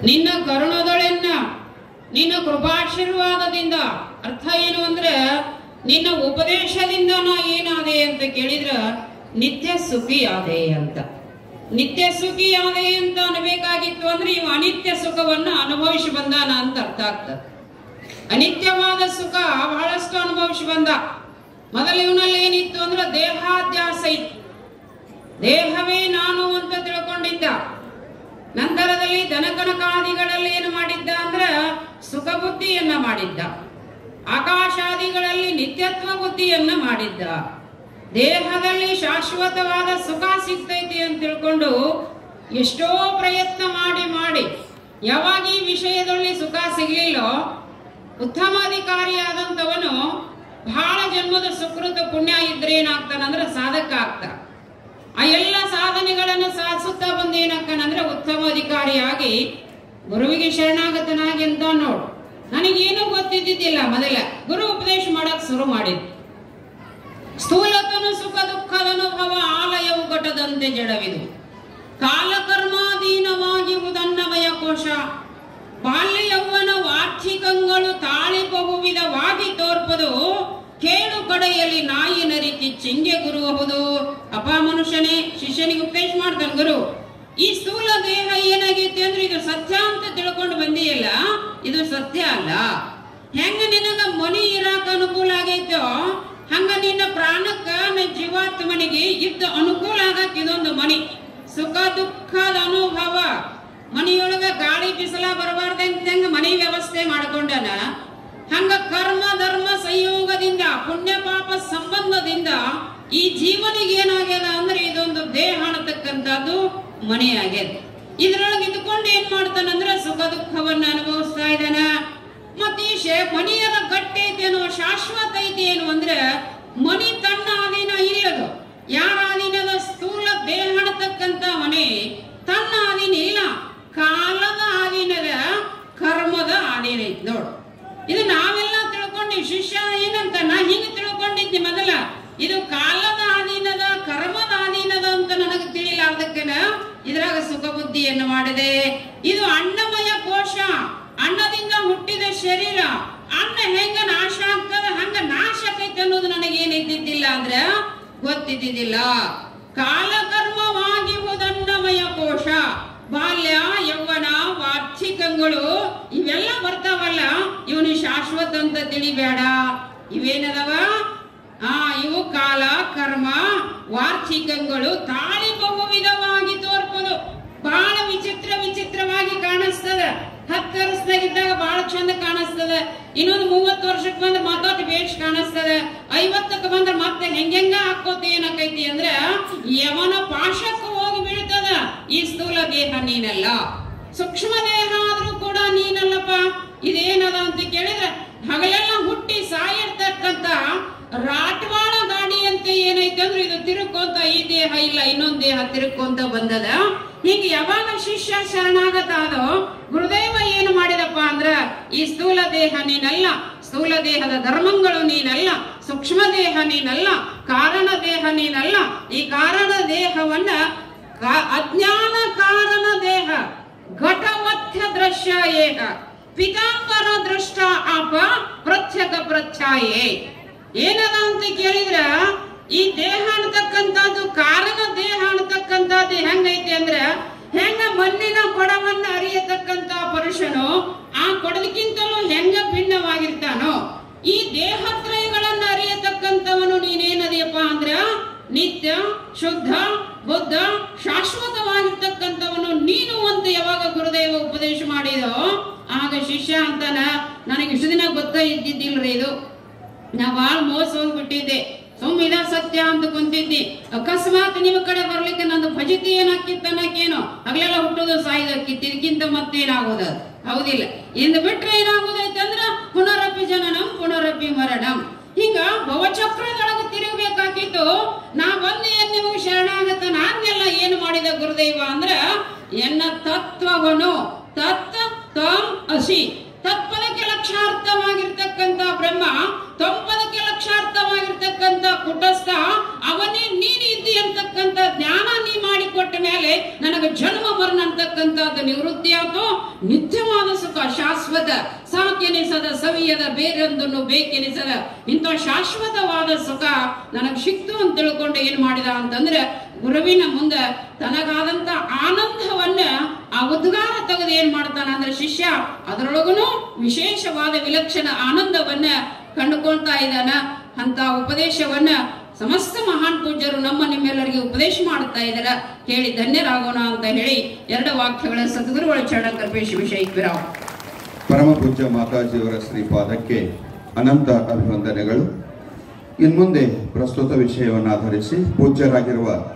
ನಿನ್ನ ಕರುಣದೊಳೆನ್ನ ನಿನ್ನ ಕೃಪಾಶೀರ್ವಾದದಿಂದ ಅರ್ಥ ಏನು ಅಂದ್ರೆ ನಿನ್ನ ಉಪದೇಶದಿಂದ ನಾ ಏನಾದೆ ಅಂತ ಕೇಳಿದ್ರ ನಿತ್ಯ ಸುಖಿ ಆದೆ ಅಂತ ನಿತ್ಯ ಸುಖಿ ಆದೆ ಅಂತ ಅನ್ಬೇಕಾಗಿತ್ತು ಅಂದ್ರೆ ಇವ ಅನಿತ್ಯ ಸುಖವನ್ನ ಅನುಭವಿಸಿ ಬಂದಾನ ಅಂತ ಅರ್ಥ ಆಗ್ತದೆ ಅನಿತ್ಯವಾದ ಸುಖ ಬಹಳಷ್ಟು ಅನುಭವಿಸಿ ಬಂದ ಮೊದಲು ಇವನಲ್ಲಿ ಏನಿತ್ತು ಅಂದ್ರೆ ದೇಹಾಧ್ಯಾಸ ಇತ್ತು ದೇಹವೇ ನಾನು ಅಂತ ತಿಳ್ಕೊಂಡಿದ್ದ ನಂತರದಲ್ಲಿ ದನಕನಕಾದಿಗಳಲ್ಲಿ ಏನು ಮಾಡಿದ್ದ ಅಂದ್ರ ಸುಖ ಬುದ್ಧಿಯನ್ನ ಮಾಡಿದ್ದ ಆಕಾಶಾದಿಗಳಲ್ಲಿ ನಿತ್ಯತ್ವ ಬುದ್ಧಿಯನ್ನ ಮಾಡಿದ್ದ ದೇಹದಲ್ಲಿ ಶಾಶ್ವತವಾದ ಸುಖ ಸಿಗ್ತೈತಿ ಅಂತ ತಿಳ್ಕೊಂಡು ಎಷ್ಟೋ ಪ್ರಯತ್ನ ಮಾಡಿ ಮಾಡಿ ಯಾವಾಗ ಈ ವಿಷಯದಲ್ಲಿ ಸುಖ ಸಿಗ್ಲಿಲ್ಲೋ ಉತ್ತಮಾಧಿಕಾರಿಯಾದಂಥವನು ಬಹಳ ಜನ್ಮದ ಸುಕೃತ ಪುಣ್ಯ ಇದ್ರೆ ಏನಾಗ್ತಾನಂದ್ರೆ ಸಾಧಕ ಆಗ್ತಾನ ಆ ಎಲ್ಲ ಸಾಧನೆಗಳನ್ನು ಸಾಧಿಸುತ್ತಾ ಬಂದ ಏನಾಗ್ತಾನಂದ್ರೆ ಉತ್ತಮ ಅಧಿಕಾರಿಯಾಗಿ ಗುರುವಿಗೆ ಶರಣಾಗತನಾಗಿ ಅಂತ ನೋಡು ನನಗೇನು ಗೊತ್ತಿದ್ದಿದ್ದಿಲ್ಲ ಮೊದಲ ಗುರು ಉಪದೇಶ ಮಾಡಕ್ ಶುರು ಮಾಡಿದ್ ಸ್ಥೂಲತನು ಸುಖ ದುಃಖದ ಅನುಭವ ಆಲಯವು ಘಟದಂತೆ ಜಡವಿದು ಕಾಲಕರ್ಮಾಧೀನವಾಗಿ ಉದನ್ನಮಯ ಕೋಶ ಬಾಲ್ಯ ಯೌವನ ವಾರ್ಷಿಕಗಳು ತಾಳಿ ಬಹುವಿಧವಾಗಿ ತೋರ್ಪದು ಕೇಳು ಕಡೆಯಲ್ಲಿ ನಾಯಿನ ರೀತಿ ಚಿಂಗೆ ಗುರುಬಹುದು ಅಪ ಮನುಷ್ಯನೇ ಶಿಷ್ಯನಿಗೆ ಉಪದೇಶ ಮಾಡ್ತಾನೆ ಗುರು ಈ ಸ್ಥೂಲ ದೇಹ ಏನಾಗೈತಿ ಅಂದ್ರೆ ಇದು ಸತ್ಯ ಅಂತ ತಿಳ್ಕೊಂಡು ಬಂದಿಯಲ್ಲ ಇದು ಸತ್ಯ ಅಲ್ಲ ಹೆಂಗ ನಿನಗ ಮನಿ ಇರಾಕ ಅನುಕೂಲ ಆಗೈತೋ ಹಂಗ ನಿನ್ನ ಪ್ರಾಣಕ್ಕ ನಿನ್ನ ಜೀವಾತ್ಮನಿಗೆ ಇದ್ದ ಅನುಕೂಲ ಆಗಕ್ ಇದೊಂದು ಮನಿ ಸುಖ ದುಃಖದ ಅನುಭವ ಮನಿಯೊಳಗ ಗಾಳಿ ಬಿಸಿಲ ಬರಬಾರ್ದಂತ ಹೆಂಗ ಮನಿ ವ್ಯವಸ್ಥೆ ಮಾಡ್ಕೊಂಡನ ಹಂಗ ಕರ್ಮ ಧರ್ಮ ಸಂಯೋಗದಿಂದ ಪುಣ್ಯ ಪಾಪ ಸಂಬಂಧದಿಂದ ಈ ಜೀವನಿಗೆ ಏನಾಗ್ಯದ ಅಂದ್ರೆ ಇದೊಂದು ದೇಹ ಅನ್ನತಕ್ಕಂಥದ್ದು ಮನೆ ಆಗ್ಯದ ಇದ್ರೊಳಗೆ ಇದ್ಕೊಂಡು ಏನ್ ಮಾಡ್ತಾನಂದ್ರೆ ಸುಖ ದುಃಖವನ್ನ ಅನುಭವಿಸ್ತಾ ಇದ್ದಾನ ಮತ್ತೆ ಈ ಶೇ ಮನಿಯದ ಗಟ್ಟಿ ಐತಿ ಅನ್ನೋ ಶಾಶ್ವತ ಐತಿ ಏನು ಅಂದ್ರೆ ಮನಿ ತನ್ನ ಅಧೀನ ಇಲ್ಲದು ಯಾರ ಅಧೀನದ ಸ್ಥೂಲ ದೇಹ ಅನ್ನತಕ್ಕಂಥ ಮನೆ ತನ್ನ ಅಧೀನ ಇಲ್ಲ ಕಾಲದ ಅಧೀನದ ಕರ್ಮದ ಅಧೀನ ಐತಿ ನೋಡು ಇದು ನಾವೆಲ್ಲ ತಿಳ್ಕೊಂಡಿ ಶಿಷ್ಯ ಏನಂತ ನಾ ಹಿಂಗೆ ತಿಳ್ಕೊಂಡಿದ್ದೆ ಮೊದಲ ಇದು ಕಾಲದ ಅಧೀನದ ಕರ್ಮದ ಅಧೀನದ ಅಂತ ನನಗೆ ತಿಳಿಲಾರ್ದಕ್ಕನ ಇದ್ರಾಗ ಸುಖ ಬುದ್ಧಿಯನ್ನು ಮಾಡಿದೆ ಇದು ಅನ್ನಮಯ ಕೋಶ ಅನ್ನದಿಂದ ಹುಟ್ಟಿದ ಶರೀರ ಅನ್ನ ಹೆಂಗ ನಾಶ ಆಗ್ತದ ಹಂಗ ನಾಶ ಆಕೈತೆ ಅನ್ನೋದು ನನಗೆ ಏನಿದ್ದಿದ್ದಿಲ್ಲ ಅಂದ್ರೆ ಗೊತ್ತಿದ್ದಿದ್ದಿಲ್ಲ ಕಾಲಕರ್ಮವಾಗಿ ಅನ್ನಮಯ ಕೋಶ ಬಾಲ್ಯ ಯೌವನ ವಾರ್ಷಿಕಗಳು ಇವೆಲ್ಲ ಬರ್ತಾವಲ್ಲ ಇವನು ಶಾಶ್ವತ ಅಂತ ತಿಳಿಬೇಡ ಇವೇನದವ ಆ ಇವು ಕಾಲ ಕರ್ಮ ವಾರ್ಷಿಕಗಳು ತಾಳಿ ಬಹು ವಿಧವಾಗಿ ತೋರ್ಪದು ಬಹಳ ವಿಚಿತ್ರ ವಿಚಿತ್ರವಾಗಿ ಕಾಣಿಸ್ತದ ಹತ್ತು ವರ್ಷದಾಗಿದ್ದಾಗ ಬಹಳ ಚಂದ ಕಾಣಿಸ್ತದ ಇನ್ನೊಂದು ಮೂವತ್ತು ವರ್ಷಕ್ಕೆ ಬಂದ್ರೆ ಮತ್ತೊಟ್ಟು ಬೇಷ್ ಕಾಣಿಸ್ತದ ಐವತ್ತಕ್ಕೆ ಬಂದ್ರೆ ಮತ್ತೆ ಹೆಂಗೆಂಗ ಹಾಕೋತ ಏನಾಕೈತಿ ಅಂದ್ರೆ ಯವನ ಪಾಶಕ್ಕೆ ಹೋಗಿ ಬೀಳ್ತದ ಈ ಸ್ಥೂಲ ದೇಹ ನೀನಲ್ಲ ಸೂಕ್ಷ್ಮ ದೇಹ ಆದ್ರೂ ಕೂಡ ನೀನಲ್ಲಪ್ಪ ಇದೇನದ ಅಂತ ಕೇಳಿದ್ರೆ ಹಗಲೆಲ್ಲ ಹುಟ್ಟಿ ಸಾಯಿರ್ತಕ್ಕಂತ ರಾಟ್ವಾಳ ಗಾಡಿ ಅಂತ ಏನೈತೆ ಅಂದ್ರೆ ಇದು ತಿರುಕೊಂತ ಈ ದೇಹ ಇಲ್ಲ ಇನ್ನೊಂದ್ ದೇಹ ತಿರುಕೊಂತ ಬಂದದ ಹೀಗೆ ಯಾವಾಗ ಶಿಷ್ಯ ಶರಣಾಗತ ಆದೋ ಗುರುದೇವ ಏನು ಮಾಡಿದಪ್ಪ ಅಂದ್ರ ಈ ಸ್ಥೂಲ ದೇಹ ನೀನಲ್ಲ ಸ್ಥೂಲ ದೇಹದ ಧರ್ಮಗಳು ನೀನಲ್ಲ ಸೂಕ್ಷ್ಮ ದೇಹ ನೀನಲ್ಲ ಕಾರಣ ದೇಹ ನೀನಲ್ಲ ಈ ಕಾರಣ ದೇಹವನ್ನ ಕಾ- ಅಜ್ಞಾನ ಕಾರಣ ದೇಹ ಘಟಮಧ್ಯ ದೃಶ್ಯ ಏಕ ಪಿತಾಂಬರ ದೃಷ್ಟ ಅಪ ಪ್ರತ್ಯಕ ಪ್ರತ್ಯಾಯೇ ಏನದ ಅಂತ ಕೇಳಿದ್ರ ಈ ದೇಹ ಅನ್ನತಕ್ಕಂಥದ್ದು ಕಾರಣ ದೇಹ ಅನ್ನತಕ್ಕಂಥದ್ದು ಹೆಂಗೈತಿ ಅಂದ್ರೆ ಹೆಂಗ ಮಣ್ಣಿನ ಕೊಡವನ್ನ ಅರಿಯತಕ್ಕಂತ ಪುರುಷನು ಆ ಕೊಡದಕ್ಕಿಂತಲೂ ಹೆಂಗ ಭಿನ್ನವಾಗಿರ್ತಾನೋ ಈ ದೇಹತ್ರಯಗಳನ್ನ ಅರಿಯತಕ್ಕಂಥವನು ನೀನೇನದಿಯಪ್ಪ ಅಂದ್ರ ನಿತ್ಯ ಶುದ್ಧ ಬುದ್ಧ ಶಾಶ್ವತವಾಗಿರ್ತಕ್ಕಂಥವನು ನೀನು ಅಂತ ಯಾವಾಗ ಗುರುದೇವ ಉಪದೇಶ ಮಾಡಿದೋ ಆಗ ಶಿಷ್ಯ ಅಂತಾನ ನನಗೆ ಇಷ್ಟು ದಿನ ಗೊತ್ತ ಇದ್ದಿದ್ದಿಲ್ರಿ ಇದು ನಾ ಬಾಳ ಮೋಸ ಹೋಗ್ಬಿಟ್ಟಿದ್ದೆ ಸುಮ್ ಇದ ಸತ್ಯ ಅಂತ ಕುಂತಿದ್ದಿ ಅಕಸ್ಮಾತ್ ನಿಮ್ಮ ಕಡೆ ಬರ್ಲಿಕ್ಕೆ ನಂದು ಫಜಿತಿ ಏನಾಕಿತ್ತು ಅನ್ನಕೇನೋ ಹಗಲೆಲ್ಲ ಹುಟ್ಟೋದು ಸಾಯ್ದಕ್ಕಿತ್ತು ಇದಕ್ಕಿಂತ ಮತ್ತೇನಾಗೋದ ಹೌದಿಲ್ಲ ಇಂದ ಬಿಟ್ರೆ ಏನಾಗೋದೈತೆ ಅಂದ್ರ ಪುನರಪಿ ಜನನಂ ಪುನರಪಿ ಮರಣಂ ಹಿಂಗ ಭವಚಕ್ರದೊಳಗೆ ತಿರುಗಬೇಕಾಗಿತ್ತು ನಾ ಬಂದು ಏನ್ ನಿಮಗೆ ಶರಣಾಗತ ನಾನೆಲ್ಲ ಏನು ಮಾಡಿದ ಗುರುದೇವ ಅಂದ್ರ ಎನ್ನ ತತ್ವವನು ತತ್ ತ್ವಂ ಅಸಿ ತತ್ಪದಕ್ಕೆ ಲಕ್ಷಾರ್ಥವಾಗಿರ್ತಕ್ಕಂಥ ಬ್ರಹ್ಮ ತೊಂಪದಕ್ಕೆ ಲಕ್ಷಾರ್ಥವಾಗಿರ್ತಕ್ಕಂಥ ಕುಟಸ್ಥ ಅವನೇ ನೀನು ಇದ್ದಿ ಅಂತಕ್ಕಂಥ ಜ್ಞಾನ ನೀ ಮಾಡಿಕೊಟ್ಟ ಮೇಲೆ ನನಗೆ ಜನ್ಮ ಮರಣ ಅಂತಕ್ಕಂಥದ್ದು ನಿವೃತ್ತಿ ಆಯ್ತು ನಿತ್ಯವಾದ ಸುಖ ಶಾಶ್ವತ ಸಾಕೆನಿಸದ ಸವಿಯದ ಬೇರೊಂದನ್ನು ಬೇಕೆನಿಸದ ಇಂಥ ಶಾಶ್ವತವಾದ ಸುಖ ನನಗೆ ಸಿಕ್ತು ಅಂತ ತಿಳ್ಕೊಂಡು ಏನ್ ಮಾಡಿದ ಅಂತಂದ್ರೆ ಗುರುವಿನ ಮುಂದೆ ತನಗಾದಂತ ಆನಂದವನ್ನ ಆ ಉದ್ಗಾರ ತೆಗೆದು ಏನ್ ಮಾಡ್ತಾನ ಅಂದ್ರೆ ಶಿಷ್ಯ ಅದರೊಳಗುನು ವಿಶೇಷವಾದ ವಿಲಕ್ಷಣ ಆನಂದವನ್ನ ಕಂಡುಕೊಳ್ತಾ ಇದ್ದಾನ ಅಂತ ಉಪದೇಶವನ್ನ ಸಮಸ್ತ ಮಹಾನ್ ಪೂಜ್ಯರು ನಮ್ಮ ನಿಮ್ಮೆಲ್ಲರಿಗೆ ಉಪದೇಶ ಮಾಡ್ತಾ ಇದ್ದಾರ ಕೇಳಿ ಧನ್ಯರಾಗೋಣ ಅಂತ ಹೇಳಿ ಎರಡು ವಾಕ್ಯಗಳ ಸದ್ಗುರುಗಳ ಚರಣ ಕಲ್ಪೇಶ್ ವಿಷಯಕ್ವಿರಾವ್ ಪರಮ ಪೂಜ್ಯ ಮಾತಾಜಿಯವರ ಶ್ರೀಪಾದಕ್ಕೆ ಅನಂತ ಅಭಿವಂದನೆಗಳು ಇನ್ಮುಂದೆ ಪ್ರಸ್ತುತ ವಿಷಯವನ್ನು ಆಧರಿಸಿ ಪೂಜ್ಯರಾಗಿರುವ